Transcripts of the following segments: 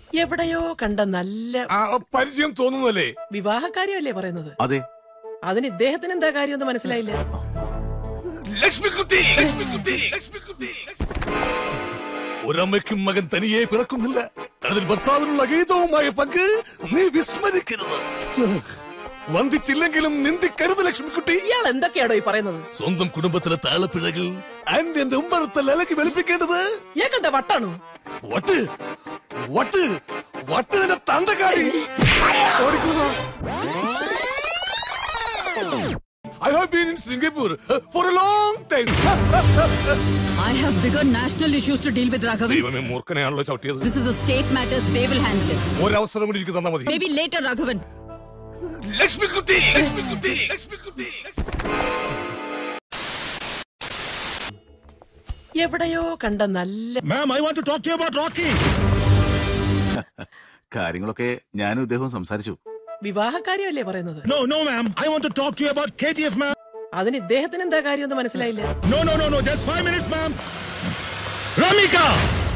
എവിടെയോ കണ്ട നല്ല ആ, പരിചയം തോന്നുന്നല്ലേ വിവാഹക്കാര്യമല്ലേ പറയുന്നത് അതെ അതിന് ഇദ്ദേഹത്തിന് എന്താ കാര്യമൊന്നും മനസ്സിലായില്ല ലക്ഷ്മിക്കുട്ടി ലക്ഷ്മിക്കുട്ടി ലക്ഷ്മിക്കുട്ടി ഒരമ്മയ്ക്കും മകൻ തനിയെ പിറക്കുന്നില്ല അതിൽ ഭർത്താവിനുള്ള ഗീതവുമായ പങ്ക് നീ വിസ്മരിക്കരുത് വന്ദിച്ചില്ലെങ്കിലും നിന്ദിക്കരുത് ലക്ഷ്മിക്കുട്ടി ഇയാൾ എന്തൊക്കെയാണോ ഈ പറയുന്നത് സ്വന്തം കുടുംബത്തിലെ താളപ്പിഴകൾ ആൻഡ് എന്റെ ഉമ്മറത്തെ ലലക്ക് വെളുപ്പിക്കേണ്ടത് ഇയാൾക്കെന്താ വട്ടാണോ വട്ട് വട്ട് വട്ട് നിന്റെ തന്തക്കാരി ഓടിക്കുന്നു I have been in Singapore uh, for a long time. I have bigger national issues to deal with, Raghavan. ദൈവമേ മൂർഖനെയാണല്ലോ ചവിട്ടിയത് This is a state matter. They will handle it. ഒരവസരം കൂടി എനിക്ക് തന്നാ മതി Maybe later, Raghavan. Lakshmikutty Lakshmikutty Lakshmikutty എവിടെയോ കണ്ട നല്ല Ma'am, I want to talk to you about Rocky. കാര്യങ്ങളൊക്കെ ഞാനും ഇദ്ദേഹവും സംസാരിച്ചു വിവാഹക്കാര്യമല്ലേ പറയുന്നത് No, no, ma'am. I want to talk to you about KGF, ma'am. അതിന് ഇദ്ദേഹത്തിന് എന്താ കാര്യമൊന്നും മനസ്സിലായില്ല No, no, no, no. Just five minutes, ma'am. Ramika!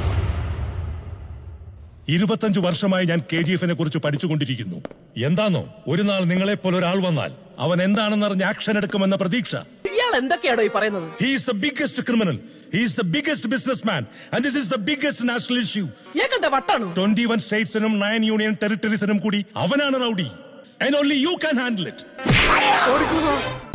ഇരുപത്തഞ്ച് വർഷമായി ഞാൻ കെ ജി എഫിനെ കുറിച്ച് പഠിച്ചുകൊണ്ടിരിക്കുന്നു എന്താണോ ഒരു നാൾ നിങ്ങളെ പോലെ ഒരാൾ വന്നാൽ അവൻ എന്താണെന്നറിഞ്ഞ് ആക്ഷൻ എടുക്കുമെന്ന പ്രതീക്ഷ ഇയാൾ എന്തൊക്കെയാണോ ഈ പറയുന്നത് He is the biggest criminal. He is the biggest businessman. And this is the biggest national issue. ഇയാൾക്കെന്താ വട്ടാണോ ട്വന്റി വൺ സ്റ്റേറ്റ്സിനും നയൻ യൂണിയൻ ടെറിട്ടറീസിനും കൂടി അവനാണ് rowdy and only you can handle it ഓടിക്കുന്നു